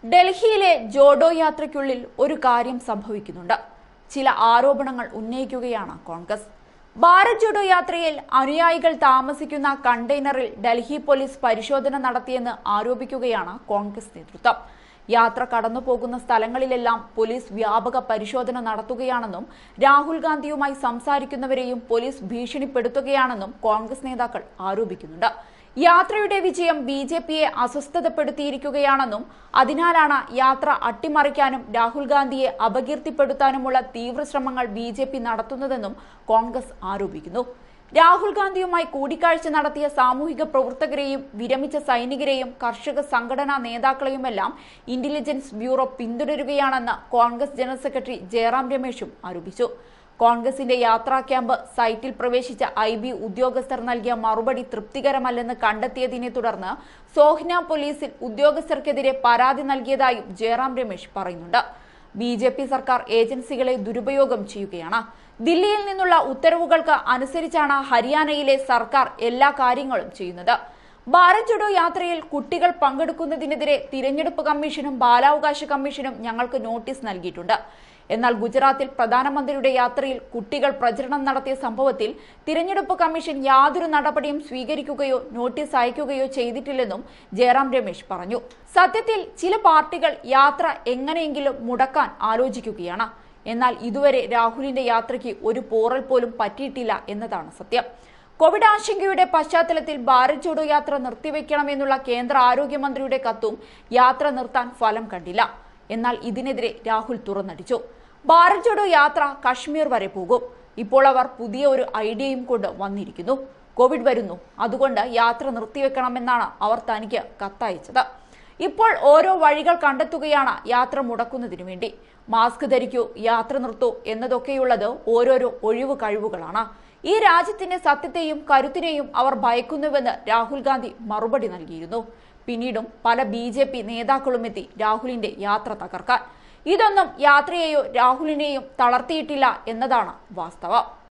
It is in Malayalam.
ഡൽഹിയിലെ ജോഡോ യാത്രയ്ക്കുള്ളിൽ ഒരു കാര്യം സംഭവിക്കുന്നുണ്ട് ചില ആരോപണങ്ങൾ ഉന്നയിക്കുകയാണ് കോൺഗ്രസ് ഭാരത് ജോഡോ യാത്രയിൽ അനുയായികൾ താമസിക്കുന്ന കണ്ടെയ്നറിൽ ഡൽഹി പോലീസ് പരിശോധന നടത്തിയെന്ന് ആരോപിക്കുകയാണ് കോൺഗ്രസ് നേതൃത്വം യാത്ര കടന്നു പോകുന്ന സ്ഥലങ്ങളിലെല്ലാം പോലീസ് വ്യാപക പരിശോധന നടത്തുകയാണെന്നും രാഹുൽ ഗാന്ധിയുമായി സംസാരിക്കുന്നവരെയും പോലീസ് ഭീഷണിപ്പെടുത്തുകയാണെന്നും കോൺഗ്രസ് നേതാക്കൾ ആരോപിക്കുന്നുണ്ട് യാത്രയുടെ വിജയം ബി ജെ പിയെ അസ്വസ്ഥതപ്പെടുത്തിയിരിക്കുകയാണെന്നും അതിനാലാണ് യാത്ര അട്ടിമറിക്കാനും രാഹുൽ ഗാന്ധിയെ അപകീർത്തിപ്പെടുത്താനുമുള്ള തീവ്ര ശ്രമങ്ങൾ ബി ജെ പി നടത്തുന്നതെന്നും കോൺഗ്രസ് ആരോപിക്കുന്നു രാഹുൽ ഗാന്ധിയുമായി കൂടിക്കാഴ്ച നടത്തിയ സാമൂഹിക പ്രവർത്തകരെയും വിരമിച്ച സൈനികരെയും കർഷക സംഘടനാ നേതാക്കളെയുമെല്ലാം ഇന്റലിജൻസ് ബ്യൂറോ പിന്തുടരുകയാണെന്ന് കോൺഗ്രസ് ജനറൽ സെക്രട്ടറി ജയറാം രമേശും ആരോപിച്ചു കോൺഗ്രസിന്റെ യാത്രാ ക്യാമ്പ് സൈറ്റിൽ പ്രവേശിച്ച ഐ ബി ഉദ്യോഗസ്ഥർ നൽകിയ മറുപടി തൃപ്തികരമല്ലെന്ന് കണ്ടെത്തിയതിനെ തുടർന്ന് സോഹ്ന പോലീസിൽ ഉദ്യോഗസ്ഥർക്കെതിരെ പരാതി നൽകിയതായും ജയറാം രമേശ് പറയുന്നുണ്ട് ബി ജെ പി സർക്കാർ ഏജൻസികളെ ദുരുപയോഗം ചെയ്യുകയാണ് ദില്ലിയിൽ നിന്നുള്ള ഉത്തരവുകൾക്ക് അനുസരിച്ചാണ് ഹരിയാനയിലെ സർക്കാർ എല്ലാ കാര്യങ്ങളും ചെയ്യുന്നത് ഭാരത് ജോഡോ യാത്രയിൽ കുട്ടികൾ പങ്കെടുക്കുന്നതിനെതിരെ തിരഞ്ഞെടുപ്പ് കമ്മീഷനും ബാലാവകാശ കമ്മീഷനും ഞങ്ങൾക്ക് നോട്ടീസ് നൽകിയിട്ടുണ്ട് എന്നാൽ ഗുജറാത്തിൽ പ്രധാനമന്ത്രിയുടെ യാത്രയിൽ കുട്ടികൾ പ്രചരണം നടത്തിയ സംഭവത്തിൽ തിരഞ്ഞെടുപ്പ് കമ്മീഷൻ യാതൊരു നടപടിയും സ്വീകരിക്കുകയോ നോട്ടീസ് അയക്കുകയോ ചെയ്തിട്ടില്ലെന്നും ജയറാം രമേശ് പറഞ്ഞു സത്യത്തിൽ ചില പാർട്ടികൾ യാത്ര എങ്ങനെയെങ്കിലും മുടക്കാൻ ആലോചിക്കുകയാണ് എന്നാൽ ഇതുവരെ രാഹുലിന്റെ യാത്രയ്ക്ക് ഒരു പോറൽ പോലും പറ്റിയിട്ടില്ല എന്നതാണ് സത്യം കോവിഡ് ആശങ്കയുടെ പശ്ചാത്തലത്തിൽ ഭാരത് ജോഡോ യാത്ര നിർത്തിവെക്കണമെന്നുള്ള കേന്ദ്ര ആരോഗ്യമന്ത്രിയുടെ കത്തും യാത്ര നിർത്താൻ ഫലം കണ്ടില്ല എന്നാൽ ഇതിനെതിരെ രാഹുൽ തുറന്നടിച്ചു ഭാരത് ജോഡോ യാത്ര കശ്മീർ വരെ പോകും ഇപ്പോൾ അവർ പുതിയ ഒരു ഐഡിയയും കൊണ്ട് വന്നിരിക്കുന്നു കോവിഡ് വരുന്നു അതുകൊണ്ട് യാത്ര നിർത്തിവെക്കണമെന്നാണ് അവർ തനിക്ക് കത്തയച്ചത് ഇപ്പോൾ ഓരോ വഴികൾ കണ്ടെത്തുകയാണ് യാത്ര മുടക്കുന്നതിനു വേണ്ടി മാസ്ക് ധരിക്കൂ യാത്ര നിർത്തൂ എന്നതൊക്കെയുള്ളത് ഓരോരോ ഒഴിവ് കഴിവുകളാണ് ഈ രാജ്യത്തിന്റെ സത്യത്തെയും കരുത്തിനെയും അവർ ഭയക്കുന്നുവെന്ന് രാഹുൽ ഗാന്ധി മറുപടി നൽകിയിരുന്നു പിന്നീടും പല ബി ജെ പി നേതാക്കളും എത്തി രാഹുലിന്റെ യാത്ര തകർക്കാൻ ഇതൊന്നും യാത്രയെയോ രാഹുലിനെയും തളർത്തിയിട്ടില്ല എന്നതാണ് വാസ്തവം